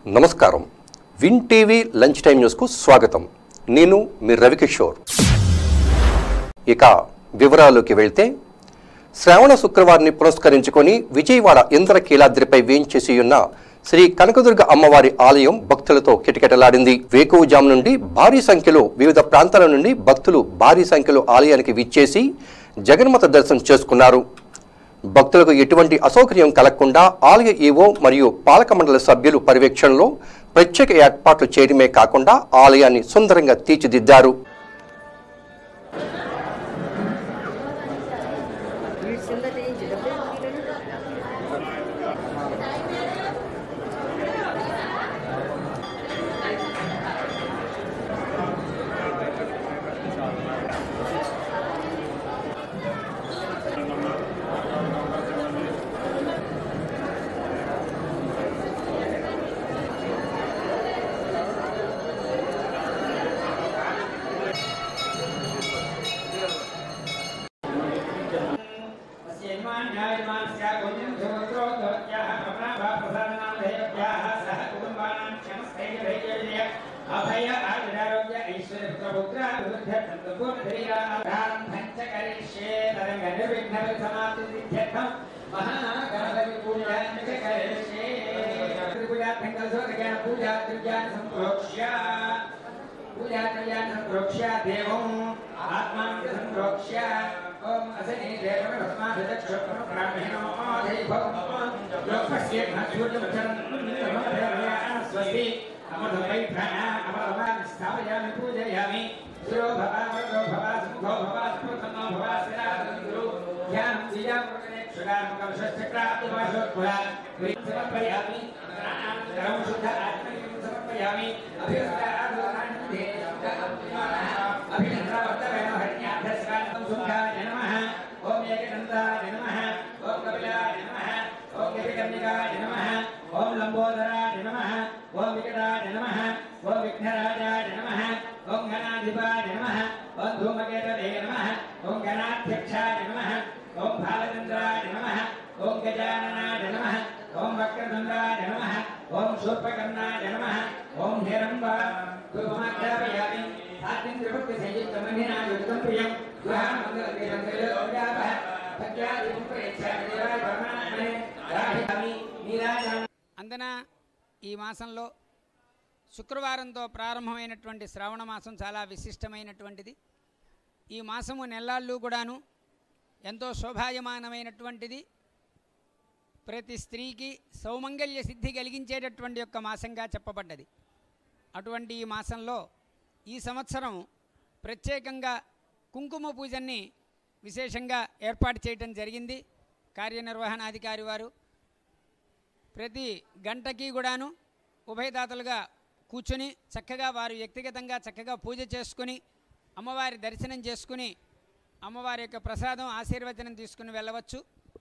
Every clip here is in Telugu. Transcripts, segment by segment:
నమస్కారం విన్ టీవీ లంచ్ టైం న్యూస్కు స్వాగతం నేను మీ రవికిషోర్ ఇక వివరాల్లోకి వెళ్తే శ్రావణ శుక్రవారిని పురస్కరించుకొని విజయవాడ ఇంద్రకీలాద్రిపై వేయించేసి ఉన్న శ్రీ కనకదుర్గ అమ్మవారి ఆలయం భక్తులతో కిటకిటలాడింది వేకువజాము నుండి భారీ సంఖ్యలో వివిధ ప్రాంతాల నుండి భక్తులు భారీ సంఖ్యలో ఆలయానికి విచ్చేసి జగన్మాత దర్శనం చేసుకున్నారు భక్తులకు ఎటువంటి అసౌకర్యం కలగకుండా ఆలయ ఈవో మరియు పాలక మండలి సభ్యులు పర్యవేక్షణలో ప్రత్యేక ఏర్పాట్లు చేయడమే కాకుండా ఆలయాన్ని సుందరంగా తీర్చిదిద్దారు అభయ ఆయురారోగ్య ఐశ్వర్య పుత్ర పంచకరిష్యే తరంగ నిర్విఘ్న సమాప్తి సిద్ధ్యర్థం మహాగణపతి పూజా కరిష్యే పూజార్థం కలసోదజ్ఞాన పూజా ద్రవ్యాన్ని సంప్రోక్ష్య పూజా ద్రవ్యాన్ని సంప్రోక్ష్య దేవం ఆత్మాన్ని సంప్రోక్ష్య ఓం అసనే దేవం భస్మాభిదక్షోపం బ్రాహ్మణో దైవం లోకస్య సూర్యమచరం స్వస్తి అమృతమై ప్రాణ అమరవాన్ని స్థాపయామి పూజయామి శిరో భవ వర్గో భవ సుఖో భవ స్ఫూర్తమో భవ స్థిరాదురు ధ్యానం దియాముఖనే క్షురాముఖర్షచక్రాదివాసోత్పుర సమర్పయామి ప్రాణాంతరం శుద్ధ ఆత్మనికం సమర్పయామి అభివృద్ధార్థే అభినందవర్తవేణ హరిణ్యాభ్యస్కాంతం శుద్ధాయ నమః ఓం ఏకదంతాయ నమః ఓం కపిలాయ నమః ఓం కపికర్ణికాయ నమః ఓం లంబోదరాయ నమః ఓం వికటాయ నమః ఓం విఘ్నరాజాయ నమః ఓం గణాధిపాయ నమః ఓం ధూమకేతవే నమః ఓం గణాధ్యక్షాయ నమః ఓం బాలచంద్రాయ నమః ఓం గజాననాయ నమః ఓం వక్రతుండాయ నమః ఓం శూర్పకర్ణాయ నమః ఓం హిరంబ ధూమమాఖ్యాపయామి సాత్యం త్రిభక్తి సంయుక్తమన్యనాయుక్తం ప్రియం గృహామంగళ భక్త్యాదిం ప్రయచ్ఛామి దేవాయ పరమాత్మనే రాహిమి నీరాజామి అందున ఈ మాసంలో శుక్రవారంతో ప్రారంభమైనటువంటి శ్రావణ మాసం చాలా విశిష్టమైనటువంటిది ఈ మాసము నెల్లాళ్ళు కూడాను ఎంతో శోభాయమానమైనటువంటిది ప్రతి స్త్రీకి సౌమంగల్య సిద్ధి కలిగించేటటువంటి యొక్క మాసంగా చెప్పబడ్డది అటువంటి ఈ మాసంలో ఈ సంవత్సరం ప్రత్యేకంగా కుంకుమ పూజని విశేషంగా ఏర్పాటు చేయటం జరిగింది కార్యనిర్వహణాధికారి వారు ప్రతి గంటకి కూడాను ఉభయదాతలుగా కూర్చుని చక్కగా వారు వ్యక్తిగతంగా చక్కగా పూజ చేసుకుని అమ్మవారి దర్శనం చేసుకుని అమ్మవారి యొక్క ప్రసాదం ఆశీర్వచనం తీసుకుని వెళ్ళవచ్చు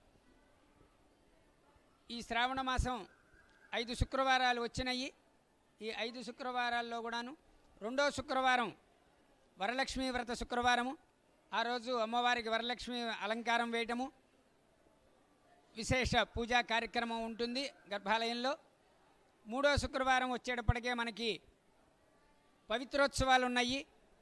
ఈ శ్రావణ మాసం ఐదు శుక్రవారాలు వచ్చినాయి ఈ ఐదు శుక్రవారాల్లో కూడాను రెండో శుక్రవారం వరలక్ష్మీ వ్రత శుక్రవారము ఆ రోజు అమ్మవారికి వరలక్ష్మి అలంకారం వేయటము విశేష పూజా కార్యక్రమం ఉంటుంది గర్భాలయంలో మూడో శుక్రవారం వచ్చేటప్పటికే మనకి పవిత్రోత్సవాలు ఉన్నాయి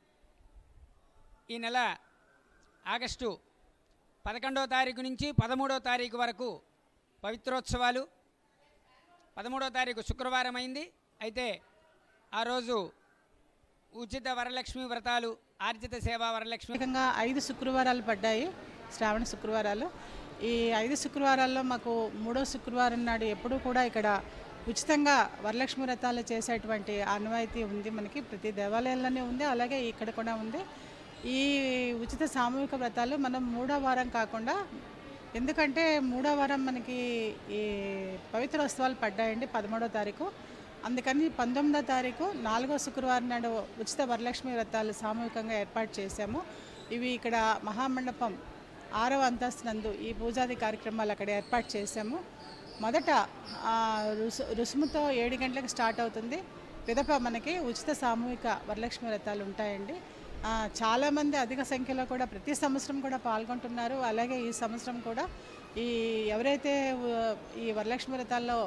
ఈ నెల ఆగస్టు పదకొండో తారీఖు నుంచి పదమూడో తారీఖు వరకు పవిత్రోత్సవాలు పదమూడో తారీఖు శుక్రవారం అయింది అయితే ఆ రోజు ఉచిత వరలక్ష్మి వ్రతాలు ఆర్జిత సేవా వరలక్ష్మి ప్రత్యేకంగా ఐదు శుక్రవారాలు పడ్డాయి శ్రావణ శుక్రవారాలు ఈ ఐదు శుక్రవారాల్లో మాకు మూడో శుక్రవారం నాడు ఎప్పుడూ కూడా ఇక్కడ ఉచితంగా వరలక్ష్మి వ్రతాలు చేసేటువంటి ఆనవాయితీ ఉంది మనకి ప్రతి దేవాలయాల్లోనే ఉంది అలాగే ఇక్కడ కూడా ఉంది ఈ ఉచిత సామూహిక వ్రతాలు మనం మూడో వారం కాకుండా ఎందుకంటే మూడో వారం మనకి ఈ పవిత్రోత్సవాలు పడ్డాయండి పదమూడో తారీఖు అందుకని పంతొమ్మిదో తారీఖు నాలుగో శుక్రవారం నాడు ఉచిత వరలక్ష్మి వ్రతాలు సామూహికంగా ఏర్పాటు చేశాము ఇవి ఇక్కడ మహామండపం ఆరవ అంతస్తు నందు ఈ పూజాది కార్యక్రమాలు అక్కడ ఏర్పాటు చేశాము మొదట ఆ, రుసు రుసుముతో ఏడు గంటలకు స్టార్ట్ అవుతుంది పిదప మనకి ఉచిత సామూహిక వరలక్ష్మి వ్రతాలు ఉంటాయండి ఆ, చాలామంది అధిక సంఖ్యలో కూడా ప్రతి సంవత్సరం కూడా పాల్గొంటున్నారు అలాగే ఈ సంవత్సరం కూడా ఈ ఎవరైతే ఉ, ఈ వరలక్ష్మి వ్రతాల్లో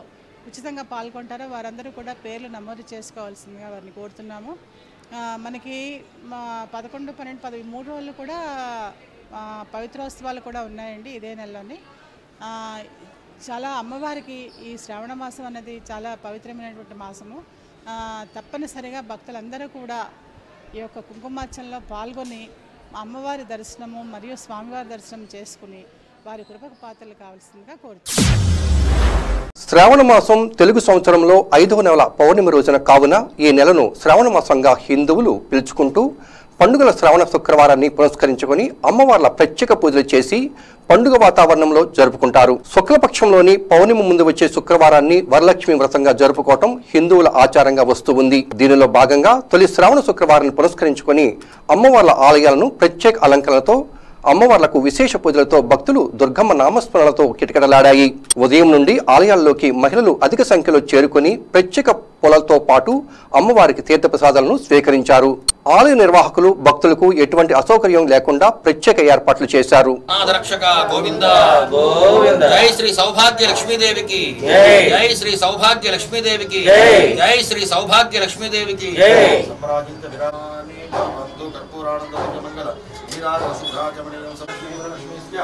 ఉచితంగా పాల్గొంటారో వారందరూ కూడా పేర్లు నమోదు చేసుకోవాల్సిందిగా వారిని కోరుతున్నాము ఆ, మనకి మా పదకొండు పన్నెండు పది మూడు రోజులు కూడా ఆ, పవిత్రోత్సవాలు కూడా ఉన్నాయండి ఇదే నెలలోని ఆ, చాలా అమ్మవారికి ఈ శ్రావణ మాసం అనేది చాలా పవిత్రమైనటువంటి మాసము ఆ, తప్పనిసరిగా భక్తులందరూ కూడా ఈ యొక్క కుంకుమార్చనలో పాల్గొని అమ్మవారి దర్శనము మరియు స్వామివారి దర్శనం చేసుకుని వారి కృపకు పాత్రలు కావాల్సిందిగా కోరుతున్నాను శ్రావణ మాసం తెలుగు సంవత్సరంలో ఐదవ నెల పౌర్ణమి రోజున కావున ఈ నెలను శ్రావణ మాసంగా హిందువులు పిలుచుకుంటూ పండుగల శ్రావణ శుక్రవారాన్ని పురస్కరించుకొని అమ్మవార్ల ప్రత్యేక పూజలు చేసి పండుగ వాతావరణంలో జరుపుకుంటారు శుక్లపక్షంలోని పౌర్ణమి ముందు వచ్చే శుక్రవారాన్ని వరలక్ష్మి వ్రతంగా జరుపుకోవటం హిందువుల ఆచారంగా వస్తూ ఉంది దీనిలో భాగంగా తొలి శ్రావణ శుక్రవారాన్ని పురస్కరించుకొని అమ్మవార్ల ఆలయాలను ప్రత్యేక అలంకరణలతో అమ్మవార్లకు విశేష పూజలతో భక్తులు దుర్గమ్మ నామస్మరణలతో కిటకిటలాడాయి ఉదయం నుండి ఆలయాల్లోకి మహిళలు అధిక సంఖ్యలో చేరుకొని ప్రత్యేక పొలలతో పాటు అమ్మవారికి తీర్థప్రసాదాలను స్వీకరించారు ఆలయ నిర్వాహకులు భక్తులకు ఎటువంటి అసౌకర్యం లేకుండా ప్రత్యేక ఏర్పాట్లు చేశారు రక్షక గోవింద జై శ్రీ సౌభాగ్య లక్ష్మీదేవికి జై శ్రీ సౌభాగ్య లక్ష్మీదేవికి జై శ్రీ సౌభాగ్య లక్ష్మీదేవికి సంప్రాజింత విరామాన్ని కామంతు కర్పూరానంద మంగళ నీరాజ శుభ్రాజమణీయం సంజీవలక్ష్మీస్య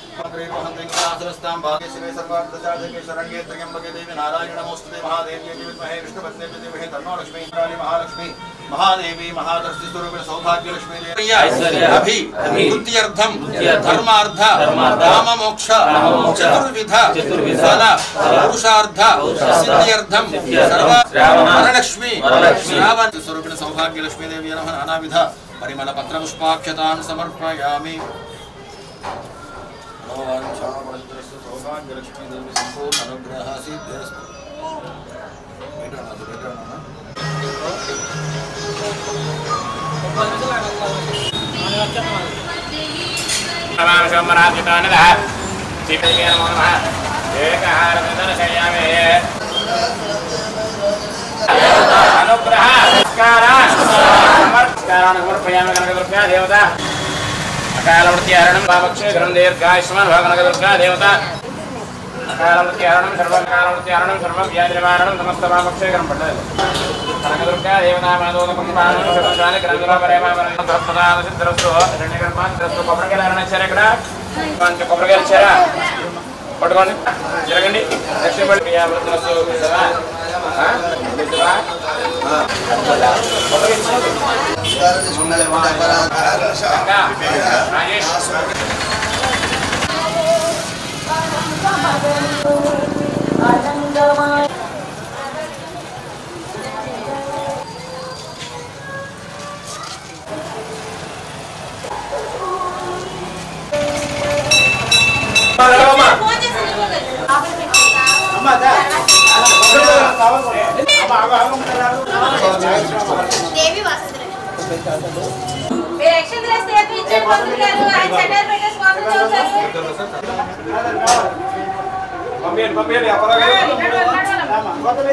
శరణ్యే త్రయంబకే దేవి నారాయణ నమోస్తుతే మహాదేవ్యే విద్మహే విష్ణుపత్నే విద్మహే తన్నో లక్ష్మీ కాళీ మహాలక్ష్మి మహాదేవి మహాదర్శి స్వరూపిణ సౌభాగ్య లక్ష్మీ దేవి అభి వృత్త్యర్థం ధర్మార్థ కామమోక్ష చతుర్విధ ఫల పురుషార్థ సిద్ధ్యర్థం సర్వ వరలక్ష్మి శ్రావణ స్వరూపిణ సౌభాగ్య లక్ష్మీ దేవి నమ నానావిధ పరిమళ పత్ర పుష్పాక్షతాన్ సమర్పయామి మనోవాంఛామనస్సు సౌభాగ్య లక్ష్మీ దేవి సంపూర్ణ అనుగ్రహ సిద్ధిరస్తు బయట బయట అకాలవృత్యారణం భావక్షేత్రం దీర్ఘాయుష్మాన్ భాగనగదుర్గా దేవత అకాలవృత్యారణం సర్వకాలవృత్యారణం సర్వం వ్యాధి నివారణం సమస్త భావక్షేత్రం పడ్డది కనకదుర్గా దేవతా మాధోద పుష్పాలను సర్వజాని గ్రంథుల పరేమావరణ సర్వదాన సిద్ధరస్తు రణ్యకర్మాంతరస్తు కొబ్బరికాయలు ఇచ్చారు ఇక్కడ పంచ కొబ్బరికాయలు ఇచ్చారా పట్టుకోండి జరగండి దక్షిణ పడి క్రియావృత్తులస్తు మిత్రమా? ఆ? మిత్రమా? కొబ్బరికాయ ఇచ్చారు. ఇంకా? రాజేష్ దేవి వస్తుంది మీరు ఎక్షన్ చేస్తే ఎప్పుడు ఇచ్చారు పంతులు గారు ఆయన సెంటర్ పెట్టేసి వాసన చూస్తారు పంపించండి పంపించండి అప్పటిదాకా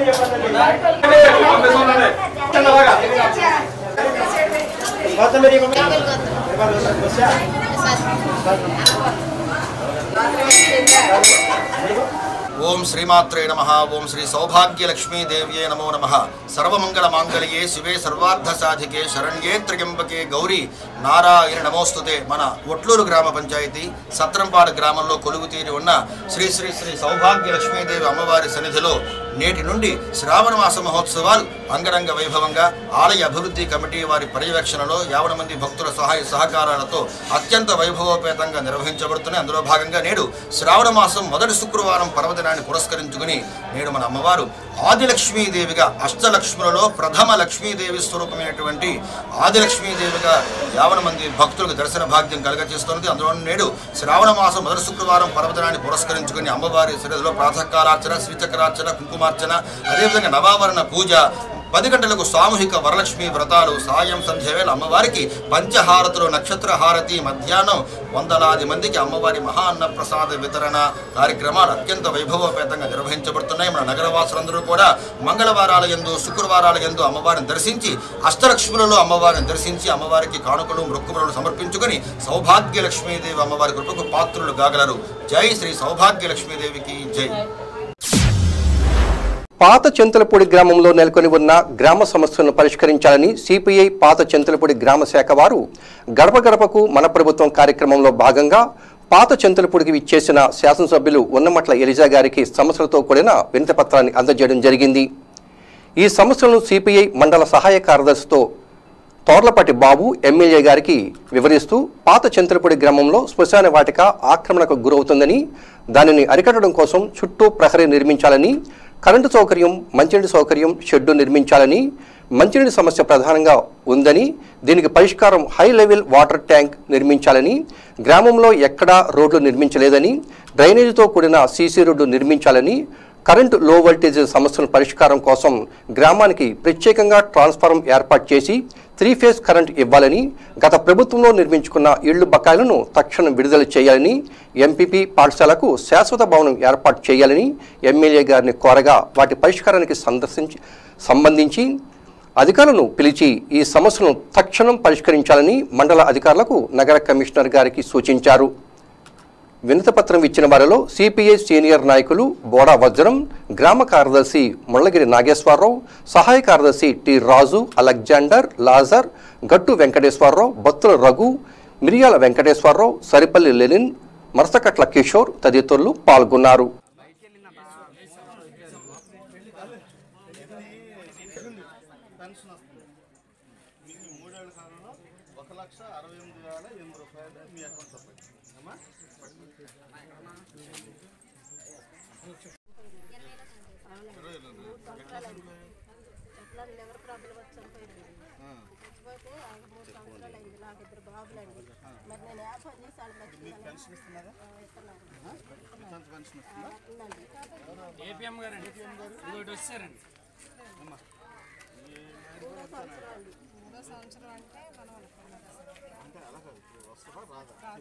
ఓం శ్రీమాత్రే నమ ఓం శ్రీ సౌభాగ్య లక్ష్మీ దేవ్యే నమో నమ సర్వమంగళ మాంగళ్యే శివే సర్వార్థ సాధికే శరణ్యే త్రయంబకే గౌరీ నారాయణ నమోస్తుతే మన ఒట్లూరు గ్రామ పంచాయతీ సత్రంపాడు గ్రామంలో కొలువు తీరి ఉన్న శ్రీ శ్రీ శ్రీ సౌభాగ్య లక్ష్మీదేవి అమ్మవారి సన్నిధిలో నేటి నుండి శ్రావణ మాస మహోత్సవాలు అంగరంగ వైభవంగా ఆలయ అభివృద్ధి కమిటీ వారి పర్యవేక్షణలో యావన మంది భక్తుల సహాయ సహకారాలతో అత్యంత వైభవోపేతంగా నిర్వహించబడుతున్నాయి అందులో భాగంగా నేడు శ్రావణ మాసం మొదటి శుక్రవారం పర్వదినాన్ని పురస్కరించుకుని నేడు మన అమ్మవారు ఆదిలక్ష్మీదేవిగా అష్టలక్ష్ములలో ప్రథమ లక్ష్మీదేవి స్వరూపమైనటువంటి ఆదిలక్ష్మీదేవిగా యావన మంది భక్తులకు దర్శన భాగ్యం కలగచేస్తున్నది అందులో నేడు శ్రావణ మాసం మొదటి శుక్రవారం పర్వదినాన్ని పురస్కరించుకుని అమ్మవారి సన్నిధిలో ప్రాతకాలార్చన శ్రీచక్రార్చన కుంకుమార్చన అదేవిధంగా నవావరణ పూజ పది గంటలకు సామూహిక వరలక్ష్మి వ్రతాలు సాయం సంధ్య వేళ అమ్మవారికి పంచహారతులు నక్షత్ర హారతి మధ్యాహ్నం వందలాది మందికి అమ్మవారి మహాన్న ప్రసాద వితరణ కార్యక్రమాలు అత్యంత వైభవోపేతంగా నిర్వహించబడుతున్నాయి మన నగరవాసులందరూ కూడా మంగళవారాల ఎందు శుక్రవారాల ఎందు అమ్మవారిని దర్శించి అష్టలక్ష్ములలో అమ్మవారిని దర్శించి అమ్మవారికి కానుకలు మృక్కుములను సమర్పించుకొని సౌభాగ్య లక్ష్మీదేవి అమ్మవారి కృపకు పాత్రులు కాగలరు జై శ్రీ సౌభాగ్య లక్ష్మీదేవికి జై పాత చింతలపూడి గ్రామంలో నెలకొని ఉన్న గ్రామ సమస్యలను పరిష్కరించాలని సిపిఐ పాత చింతలపూడి గ్రామ శాఖ వారు గడప గడపకు మన ప్రభుత్వం కార్యక్రమంలో భాగంగా పాత చింతలపూడికి ఇచ్చేసిన శాసనసభ్యులు ఉన్నమట్ల ఎలిజా గారికి సమస్యలతో కూడిన వినతి పత్రాన్ని అందజేయడం జరిగింది ఈ సమస్యలను సిపిఐ మండల సహాయ కార్యదర్శితో తోర్లపాటి బాబు ఎమ్మెల్యే గారికి వివరిస్తూ పాత చింతలపూడి గ్రామంలో శ్మశాన వాటిక ఆక్రమణకు గురవుతుందని దానిని అరికట్టడం కోసం చుట్టూ ప్రహరీ నిర్మించాలని కరెంటు సౌకర్యం మంచినీటి సౌకర్యం షెడ్డు నిర్మించాలని మంచినీటి సమస్య ప్రధానంగా ఉందని దీనికి పరిష్కారం హై లెవెల్ వాటర్ ట్యాంక్ నిర్మించాలని గ్రామంలో ఎక్కడా రోడ్లు నిర్మించలేదని డ్రైనేజీతో కూడిన సీసీ రోడ్డు నిర్మించాలని కరెంటు లో వోల్టేజ్ సమస్యల పరిష్కారం కోసం గ్రామానికి ప్రత్యేకంగా ట్రాన్స్ఫార్మర్ ఏర్పాటు చేసి త్రీ ఫేజ్ కరెంట్ ఇవ్వాలని గత ప్రభుత్వంలో నిర్మించుకున్న ఇళ్లు బకాయిలను తక్షణం విడుదల చేయాలని ఎంపీపీ పాఠశాలకు శాశ్వత భవనం ఏర్పాటు చేయాలని ఎమ్మెల్యే గారిని కోరగా వాటి పరిష్కారానికి సందర్శించి సంబంధించి అధికారులను పిలిచి ఈ సమస్యను తక్షణం పరిష్కరించాలని మండల అధికారులకు నగర కమిషనర్ గారికి సూచించారు వినతిపత్రం ఇచ్చిన వారిలో సిపిఐ సీనియర్ నాయకులు బోడా వజ్రం గ్రామ కార్యదర్శి ముళ్ళగిరి నాగేశ్వరరావు సహాయ కార్యదర్శి టి రాజు అలెగ్జాండర్ లాజర్ గట్టు వెంకటేశ్వరరావు బత్తుల రఘు మిరియాల వెంకటేశ్వరరావు సరిపల్లి లెనిన్ మరసకట్ల కిషోర్ తదితరులు పాల్గొన్నారు మీకు మూడేళ్ల కాలంలో ఒక లక్ష అరవై ఎనిమిది వేల ఎనిమిది రూపాయలు మీ అకౌంట్లో పడింది అమ్మా ఇరవై ఏళ్ళు ఎట్లా చనిపోయాయి? ఎట్లా లివర్ ప్రాబ్లం వచ్చి చనిపోయింది చచ్చిపోతే ఆయన మూడు సంవత్సరాలు అయింది నాకు ఇద్దరు బాబులండి మరి నేను ఏ పని చేసి వాళ్ళు మీకు మర్చిపోయాను పెన్షన్ ఇస్తున్నారా ఇస్తున్నాను ఎంత పెన్షన్ ఇస్తుందా ఉందండి ఏపీఎం గారండి ఇంకోటి వచ్చారండి అమ్మా మూడో సంవత్సరం అండి మూడో సంవత్సరం అంటే మనం అంటే అలా కాదు ఇప్పుడు వస్తుందా రాదా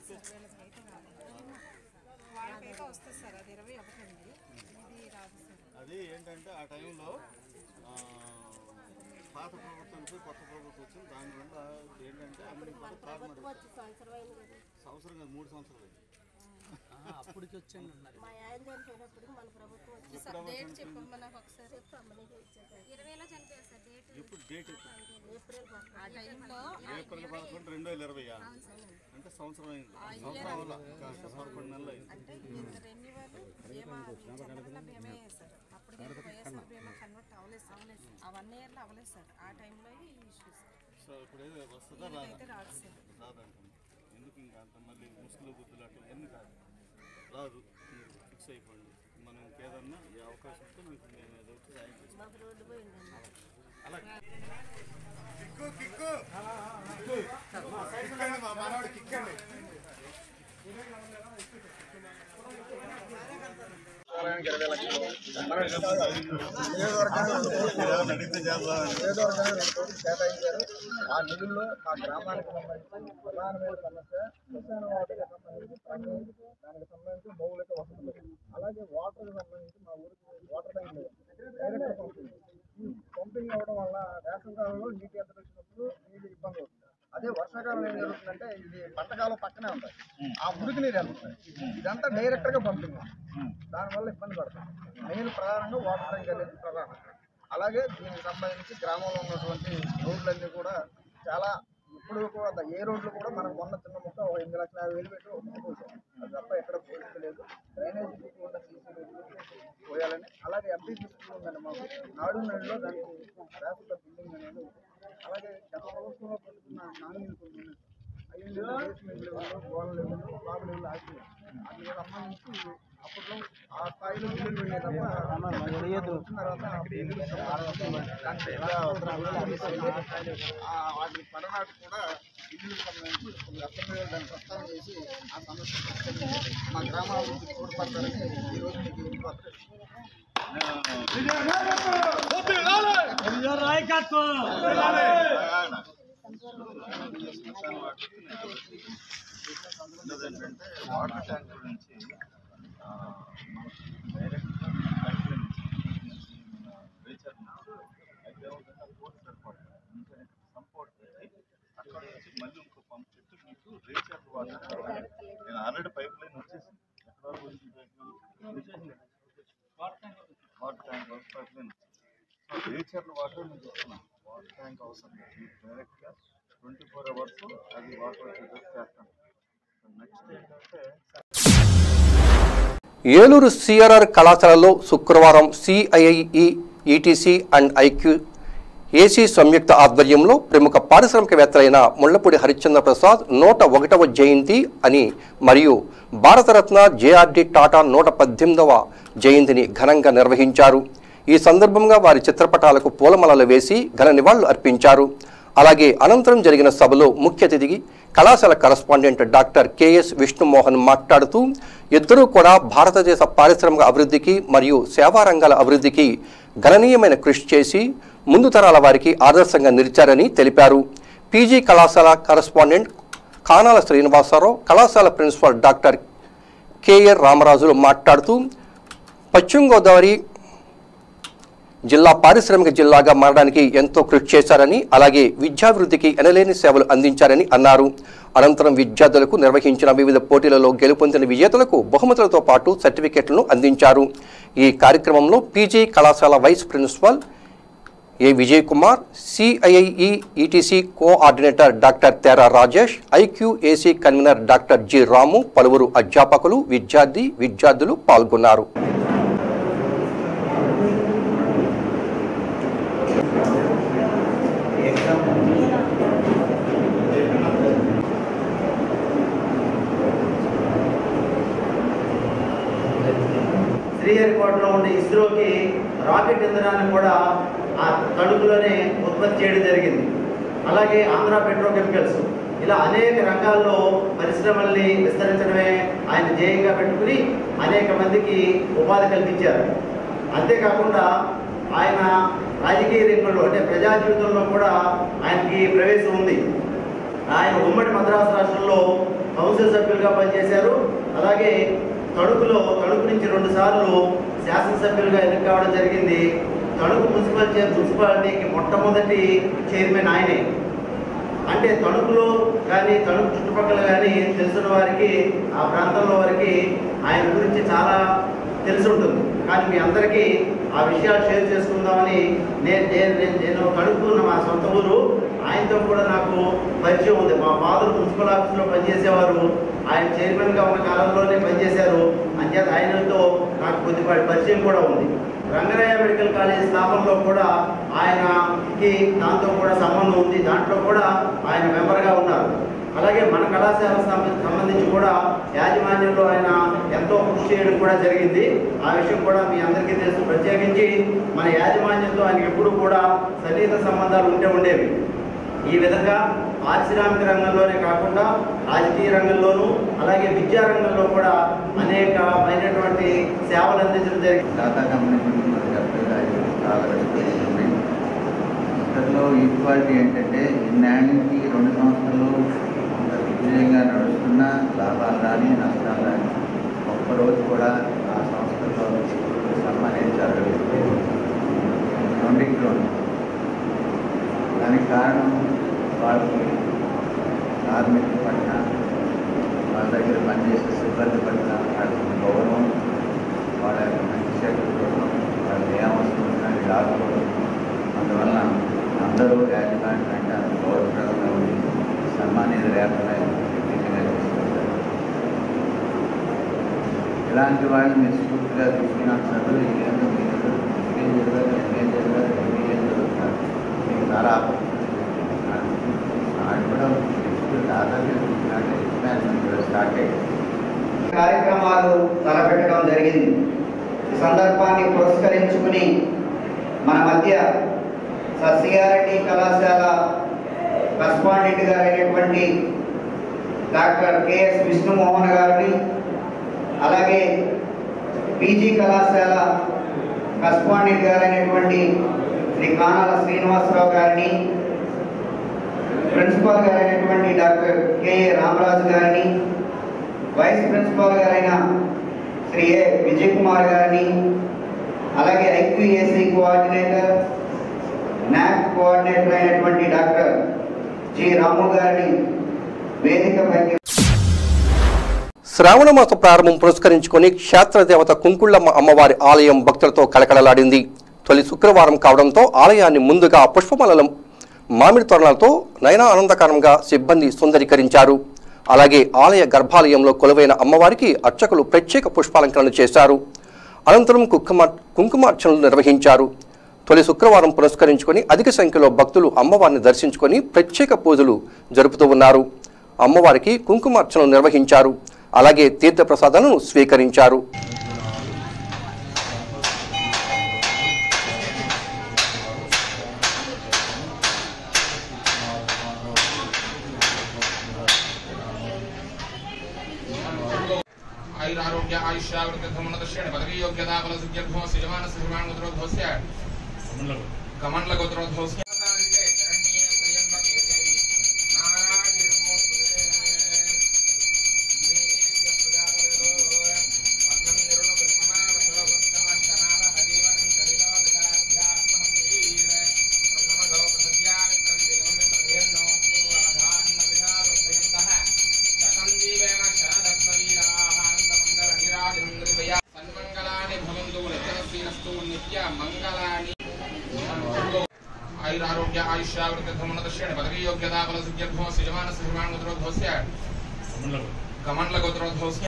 వాళ్ళకైతే వస్తుంది సార్ అది ఇరవై ఒకటి ఉంది ఇది రాదు సార్ అది ఏంటంటే ఆ టైంలో ఆ, పాత ప్రభుత్వానికి కొత్త ప్రభుత్వం వచ్చింది దానివల్ల ఏంటంటే అన్ని కూడా ప్రభుత్వం వచ్చి సంవత్సరం అయింది కదా సంవత్సరం కాదు మూడు సంవత్సరాలు అయింది. అప్పటికి వచ్చాను అన్నారు మా ఆయన చనిపోయినప్పుడు మన ప్రభుత్వం వచ్చి డేట్ చెప్పమ్మా నాకు ఒకసారి చెప్పమ్మ నీకు ఇచ్చేది ఇరవైలో చనిపోయారు సార్ డేట్ ఇప్పుడు డేట్ ఎప్పుడు ఏప్రిల్ ఫస్ట్ ఆ టైంలో ఏప్రిల్ పదకొండు రెండు వేల ఇరవై అంటే సంవత్సరం అయింది సంవత్సరం అవ్వలా. కాస్త పదకొండు నెలలు అయింది అంటే రెన్యువల్ బీమా జనరల్ బీమా సార్ అప్పుడు ఇంకా వైఎస్ఆర్ బీమా కన్వర్ట్ అవ్వలేదు సార్ ఆ వన్ ఇయర్లో అవ్వలేదు సార్ ఆ టైంలో ఈ ఇష్యూ సార్ సో ఇప్పుడు ఏదో వస్తుందా రాదా అయితే రాదు సార్ రాదంటాం ఎందుకు ఇంకా అంత మళ్ళీ ముసుగులు బుద్ధులు అట్లా ఎన్ని కాదు రాదు మీరు ఫిక్స్ అయిపోండి మనం ఇంకేదన్నా ఈ అవకాశం వస్తే మీకు నేను ఏదో ఒకటి సాయం చేస్తాను మాకు రోడ్డు పోయిందండి అలాగే కిక్కు కిక్కు కిక్కండి మా మనవాడు కిక్కండి అడిగితే చేద్దాం కేటాయించారు ఆ నిధుల్లో మా గ్రామానికి సంబంధించి ప్రధానమైన సమస్య శ్మశాన వాటికి సంబంధించి పని దానికి సంబంధించి మౌలిక వసతులు అలాగే వాటర్ సంబంధించి మా ఊరికి వాటర్ ట్యాంక్ లేదు డైరెక్ట్ పంపింగ్ ఈ పంపింగ్ అవ్వడం వల్ల వేసవికాలంలో నీటి ఎద్దరు వచ్చినప్పుడు నీళ్ళు ఇబ్బంది అవుతుంది అదే వర్షాకాలం ఏం జరుగుతుందంటే ఇది పంటకాలం పక్కనే ఉంటాయి ఆ మురికి నీరు వెళ్తుంది ఇదంతా డైరెక్ట్ గా పంపింగ్ దానివల్ల ఇబ్బంది పడతాం మెయిన్ ప్రధానంగా వాటర్ ట్యాంక్ అనేది ప్రధానం అలాగే దీనికి సంబంధించి గ్రామంలో ఉన్నటువంటి రోడ్లన్నీ కూడా చాలా ఇప్పుడు కూడా ఏ రోడ్లు కూడా మనకు మొన్న చిన్న ముక్క ఒక ఎనిమిది లక్షల యాభై వేలు పెట్టి ఒక ముక్క పోసాం అది తప్ప ఎక్కడ పోయించలేదు డ్రైనేజీ ఉన్న సీసీ రోడ్లు పోయాలని అలాగే ఎంపీసీ స్కూల్ ఉందండి మాకు నాడు నడిలో దానికి శాశ్వత బిల్డింగ్ అనేది ఉంది. అలాగే గత ప్రభుత్వంలో పెట్టుకున్న నామినీలు కొన్ని ఉన్నాయి. అవి బేస్మెంట్ లెవెల్లో గోడ లెవెల్లో బాబు లెవెల్లో ఆగిపోయాయి వాటికి సంబంధించి అప్పట్లో ఆ స్థాయిలో బిల్లులు పోయాయి తప్ప వచ్చిన తర్వాత ఆ బిల్లులు దానికి ఎలా ఆ వాటి పడనాటి కూడా ఇల్లులకు సంబంధించి కొన్ని అసెంబ్లీలో దాన్ని ప్రస్తావన చేసి ఆ సమస్య పరిష్కరించి మా గ్రామాభివృద్ధి తోడ్పడతారని ఈరోజు మీకు వినపత్రం ఏంటంటే వాటర్ ట్యాంక్ నుంచి ఆ, మనకి డైరెక్ట్ పైప్ లైన్ నుంచి మన రీచార్జ్ నుంచి అయితే ఏమవుతుందంటే పోర్ట్ సరిపోతుంది అందుకని సంపోర్ట్ పెట్టి అక్కడ నుంచి మళ్ళీ ఇంకో పంప్ పెట్టి మీకు రీచార్జ్ వాటర్ నేను ఆల్రెడీ పైప్ లైన్ వచ్చేసింది ఎక్కడ వరకు వచ్చింది pipeline water tank water tank pipeline Recharla water నేను చెప్తున్నాను వాటర్ ట్యాంక్ అవసరం లేదు మీకు డైరెక్ట్గా ట్వంటీ ఫోర్ అవర్స్ అది వాటర్ వచ్చేటట్టు చేస్తాను నెక్స్ట్ ఏంటంటే ఏలూరు సిఆర్ఆర్ కళాశాలలో శుక్రవారం CIIE ETC and IQ AC సంయుక్త ఆధ్వర్యంలో ప్రముఖ పారిశ్రామికవేత్తలైన ముళ్లపూడి హరిశ్చంద్ర ప్రసాద్ నూట ఒకటవ జయంతి అని మరియు భారతరత్న జేఆర్డి టాటా నూట పద్దెనిమిదవ జయంతిని ఘనంగా నిర్వహించారు ఈ సందర్భంగా వారి చిత్రపటాలకు పూలమాలలు వేసి ఘన నివాళులు అర్పించారు అలాగే అనంతరం జరిగిన సభలో ముఖ్య అతిథి కళాశాల కరస్పాండెంట్ డాక్టర్ కెఎస్ విష్ణుమోహన్ మాట్లాడుతూ ఇద్దరూ కూడా భారతదేశ పారిశ్రామిక అభివృద్ధికి మరియు సేవా రంగాల అభివృద్ధికి గణనీయమైన కృషి చేసి ముందు తరాల వారికి ఆదర్శంగా నిలిచారని తెలిపారు పీజీ కళాశాల కరస్పాండెంట్ కానాల శ్రీనివాసరావు కళాశాల ప్రిన్సిపాల్ డాక్టర్ కేఆర్ రామరాజులు మాట్లాడుతూ పశ్చిమ గోదావరి జిల్లా పారిశ్రామిక జిల్లాగా మారడానికి ఎంతో కృషి చేశారని అలాగే విద్యాభివృద్ధికి ఎనలేని సేవలు అందించారని అన్నారు అనంతరం విద్యార్థులకు నిర్వహించిన వివిధ పోటీలలో గెలుపొందిన విజేతలకు బహుమతులతో పాటు సర్టిఫికెట్లను అందించారు ఈ కార్యక్రమంలో పీజీ కళాశాల vice principal A Vijay Kumar CIIE ETC coordinator doctor Tera Rajesh IQAC convener doctor G Ramu పలువురు అధ్యాపకులు విద్యార్థి విద్యార్థులు పాల్గొన్నారు శ్రీహరికోటలో ఉండే ఇస్రోకి రాకెట్ ఇంధనాన్ని కూడా ఆ తణుకులోనే ఉత్పత్తి చేయడం జరిగింది అలాగే ఆంధ్ర పెట్రోకెమికల్స్ ఇలా అనేక రంగాల్లో పరిశ్రమల్ని విస్తరించడమే ఆయన ధ్యేయంగా పెట్టుకుని అనేక మందికి ఉపాధి కల్పించారు అంతేకాకుండా ఆయన రాజకీయ రంగంలో అంటే ప్రజా జీవితంలో కూడా ఆయనకి ప్రవేశం ఉంది ఆయన ఉమ్మడి మద్రాసు రాష్ట్రంలో కౌన్సిల్ సభ్యులుగా పనిచేశారు అలాగే తణుకులో తణుకు నుంచి రెండు సార్లు శాసనసభ్యులుగా ఎన్నిక కావడం జరిగింది తణుకు మున్సిపల్ చైర్ మున్సిపాలిటీకి మొట్టమొదటి చైర్మన్ ఆయనే అంటే తణుకులో కానీ తణుకు చుట్టుపక్కల కానీ తెలిసిన వారికి ఆ ప్రాంతంలో వారికి ఆయన గురించి చాలా తెలిసి ఉంటుంది కానీ మీ అందరికీ ఆ విషయాలు షేర్ చేసుకుందామని నేను నేను నేను నేను తణుకున్న మా సొంత ఊరు ఆయనతో కూడా నాకు పరిచయం ఉంది మా ఫాదర్ మున్సిపల్ ఆఫీస్లో పనిచేసేవారు ఆయన చైర్మన్గా ఉన్న కాలంలోనే పనిచేశారు అంచేత ఆయనతో నాకు కొద్దిపాటి పరిచయం కూడా ఉంది రంగరాయ మెడికల్ కాలేజ్ స్థాపనలో కూడా ఆయనకి దాంతో కూడా సంబంధం ఉంది దాంట్లో కూడా ఆయన మెంబర్గా ఉన్నారు అలాగే మన కళాశాల సంబ- సంబంధించి కూడా యాజమాన్యంలో ఆయన ఎంతో కృషి చేయడం కూడా జరిగింది ఆ విషయం కూడా మీ అందరికీ తెలుసు ప్రత్యేకించి మన యాజమాన్యంతో ఆయన ఎప్పుడు కూడా సన్నిహిత సంబంధాలు ఉంటే ఉండేవి ఈ విధంగా పారిశ్రామిక రంగంలోనే కాకుండా రాజకీయ రంగంలోనూ అలాగే విద్యా రంగంలో కూడా అనేకమైనటువంటి సేవలు అందించడం జరిగింది టాటా కంపెనీ గురించి మనకు చెప్పలేదు చాలా ఉన్నాయి ఇంతలో ఈక్వాలిటీ ఏంటంటే ఇన్నేళ్ళ నుంచి రెండు సంవత్సరాలు అంత దిగ్విజయంగా నడుస్తున్న లాభాలు రాని నష్టాలు రాని ఒక్కరోజు కూడా ఆ సంస్థలో సన్మానించారు రెండింటిలో దానికి కారణం వాళ్ళకి కార్మికుల పట్ల వాళ్ళ దగ్గర పనిచేసే సిబ్బంది పట్ల వాళ్ళకి గౌరవం వాళ్ళ యొక్క మంచి చెడ్డల కోసం వాళ్ళకి ఏ అవసరం వచ్చినా అది రాకపోవడం అందువల్ల అందరూ యాజమాన్యం అంటే అది గౌరవప్రదంగా ఉండి సన్మానీయ లేకుండా దిగ్విజయంగా చేసుకుంటారు ఇలాంటి వాళ్ళని మీరు స్ఫూర్తిగా తీసుకున్న చదువు ఏదో మీరు ఏం చదివారు ఎంఏ చదివారు ఎంబీఏ చదువుతారు మీకు చాలా ఆడు కూడా దాదాపు స్టార్ట్ అయ్యింది కార్యక్రమాలు తలపెట్టడం జరిగింది ఈ సందర్భాన్ని పురస్కరించుకుని మన మధ్య సస్యారెడ్డి కళాశాల కరస్పాండెంట్ గారైనటువంటి డాక్టర్ కెఎస్ విష్ణుమోహన్ గారిని అలాగే పీజీ కళాశాల కరస్పాండెంట్ గారైనటువంటి శ్రీ కానాల శ్రీనివాసరావు గారిని ప్రిన్సిపాల్ గారైనటువంటి డాక్టర్ కె రామరాజు గారిని వైస్ ప్రిన్సిపాల్ గారైన శ్రీ ఏ విజయ్ కుమార్ గారిని అలాగే ఐక్యూఏసీ కోఆర్డినేటర్ నాక్ కోఆర్డినేటర్ అయినటువంటి డాక్టర్ జి రాము గారిని వేదికపైకి శ్రావణ మాస ప్రారంభం పురస్కరించుకొని క్షేత్ర దేవత కుంకుళ్ళమ్మ అమ్మవారి ఆలయం భక్తులతో కలకలలాడింది తొలి శుక్రవారం కావడంతో ఆలయాన్ని ముందుగా పుష్పమాలల మామిడి తోరణాలతో నయన ఆనందకరంగా సిబ్బంది సుందరీకరించారు అలాగే ఆలయ గర్భాలయంలో కొలువైన అమ్మవారికి అర్చకులు ప్రత్యేక పుష్పాలంకరణ చేశారు అనంతరం కుంకుమ కుంకుమార్చనలు నిర్వహించారు తొలి శుక్రవారం పురస్కరించుకొని అధిక సంఖ్యలో భక్తులు అమ్మవారిని దర్శించుకొని ప్రత్యేక పూజలు జరుపుతూ ఉన్నారు అమ్మవారికి కుంకుమార్చనలు నిర్వహించారు అలాగే తీర్థప్రసాదాలను స్వీకరించారు आयुरारोग्य आयुष्यावृतधमनदर्शेण पदवी योग्यता बलसिद्ध्यर्थो सिजमानस्य श्रीमान्गोत्रोद्भवस्य कमण्डलगोत्रोद्भवस्य సన్మంగళాని భవంతు రచనశీలస్తు నిత్య మంగళాని ఆయురారోగ్య ఆయుష్యావృతధమనదర్శేణ పదవీ యోగ్యతా బలసిద్ధ్యర్థో సిజమానस्य श्रीमान्गोत्रोद्भवस्य कमण्डलगोत्रोद्भवस्य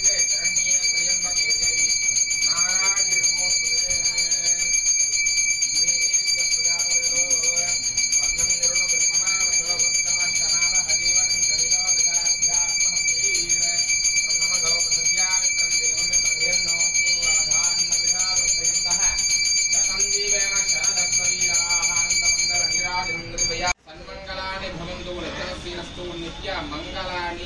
సన్మంగళాని భవంతు రచనశీలస్తు నిత్య మంగళాని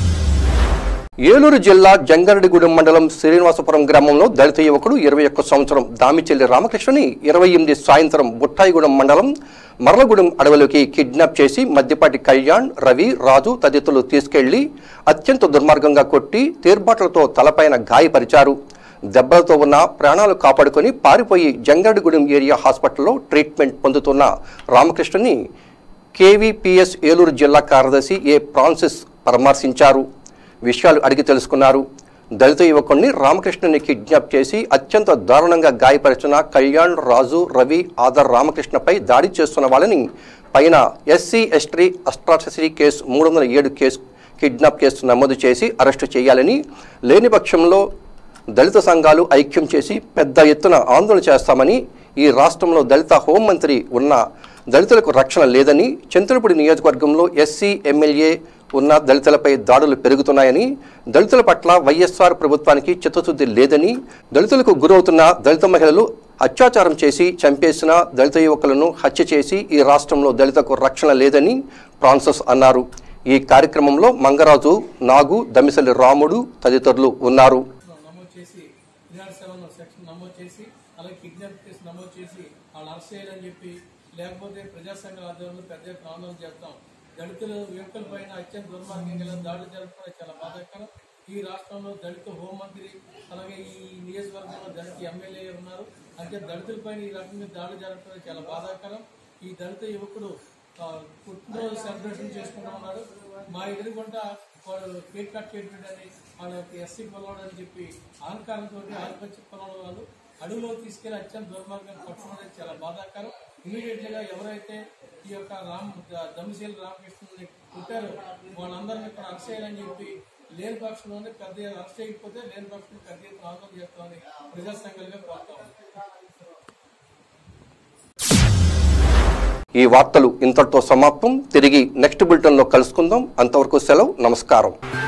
ఏలూరు జిల్లా జంగారెడ్డిగూడెం మండలం శ్రీనివాసపురం గ్రామంలో దళిత యువకుడు ఇరవై ఒక్క సంవత్సరం దామిచెల్లి రామకృష్ణని ఇరవై ఎనిమిది సాయంత్రం బుట్టాయిగూడెం మండలం మరలగూడెం అడవిలోకి కిడ్నాప్ చేసి మద్దిపాటి కళ్యాణ్ రవి రాజు తదితరులు తీసుకెళ్లి అత్యంత దుర్మార్గంగా కొట్టి తీర్బాట్లతో తలపైన గాయపరిచారు దెబ్బలతో ఉన్న ప్రాణాలు కాపాడుకొని పారిపోయి జంగారెడ్డిగూడెం ఏరియా హాస్పిటల్లో ట్రీట్మెంట్ పొందుతున్న రామకృష్ణని కేవీపీఎస్ ఏలూరు జిల్లా కార్యదర్శి ఏ ఫ్రాన్సిస్ పరామర్శించారు విషయాలు అడిగి తెలుసుకున్నారు దళిత యువకుడిని రామకృష్ణని కిడ్నాప్ చేసి అత్యంత దారుణంగా గాయపరిచిన కళ్యాణ్ రాజు రవి ఆదర్ రామకృష్ణపై దాడి చేస్తున్న వాళ్ళని పైన ఎస్సీ ఎస్టీ అస్ట్రాసరీ కేసు మూడు వందల ఏడు కేసు కిడ్నాప్ కేసు నమోదు చేసి అరెస్టు చేయాలని లేని పక్షంలో దళిత సంఘాలు ఐక్యం చేసి పెద్ద ఎత్తున ఆందోళన చేస్తామని ఈ రాష్ట్రంలో దళిత హోంమంత్రి ఉన్న దళితులకు రక్షణ లేదని చంద్రపూడి నియోజకవర్గంలో ఎస్సీ ఎమ్మెల్యే ఉన్న దళితులపై దాడులు పెరుగుతున్నాయని దళితుల పట్ల వైఎస్ఆర్ ప్రభుత్వానికి చిత్తశుద్ధి లేదని దళితులకు గురవుతున్న దళిత మహిళలు అత్యాచారం చేసి చంపేసిన దళిత యువకులను హత్య చేసి ఈ రాష్ట్రంలో దళితకు రక్షణ లేదని ఫ్రాన్సస్ అన్నారు ఈ కార్యక్రమంలో మంగరాజు నాగు దమిసలి రాముడు తదితరులు ఉన్నారు నమోదు చేసి త్రీ నాట్ సెవెన్ సెక్షన్ నమోదు చేసి అలాగే కిడ్నాప్ కేసు నమోదు చేసి వాళ్ళు అరెస్ట్ చేయాలని చెప్పి లేకపోతే ప్రజా సంఘాల ఆధ్వర్యంలో పెద్ద ఎత్తున ఆందోళన చేస్తాం దళితులు యువకుల పైన అత్యంత దుర్మార్గంగా దాడులు జరపడం చాలా బాధాకరం ఈ రాష్ట్రంలో దళిత హోంమంత్రి అలాగే ఈ నియోజకవర్గంలో దళిత ఎమ్మెల్యే ఉన్నారు అంటే దళితులపైన ఈ రకంగా దాడులు జరపడం చాలా బాధాకరం ఈ దళిత యువకుడు ఆ, పుట్టినరోజు సెలబ్రేషన్ చేసుకుంటూ ఉన్నాడు మా ఎదురుగుంట వాడు కేక్ కట్ చేయడం వాళ్ళ యొక్క ఎస్సీ పొలవాడు అని చెప్పి అహంకారంతో ఆధిపత్య పొలవాడు వాళ్ళు అడవిలో తీసుకెళ్లి అత్యంత దుర్మార్గం పట్టుకోవడం చాలా బాధాకరం ఇమీడియట్ గా ఎవరైతే ఈ యొక్క రామ్ దమ్మిశీల రామకృష్ణుని పుట్టారో వాళ్ళందరినీ ఇక్కడ అరెస్ట్ చేయాలని చెప్పి లేని పక్షంలోనే పెద్ద ఎత్తున అరెస్ట్ చేయకపోతే లేని పక్షంలో పెద్ద ఎత్తున ఆందోళన చేస్తామని ప్రజా సంఘాలుగా కోరుతా ఉన్నాం. ఈ వార్తలు ఇంతటితో సమాప్తం తిరిగి నెక్స్ట్ బులెటిన్లో కలుసుకుందాం అంతవరకు సెలవు నమస్కారం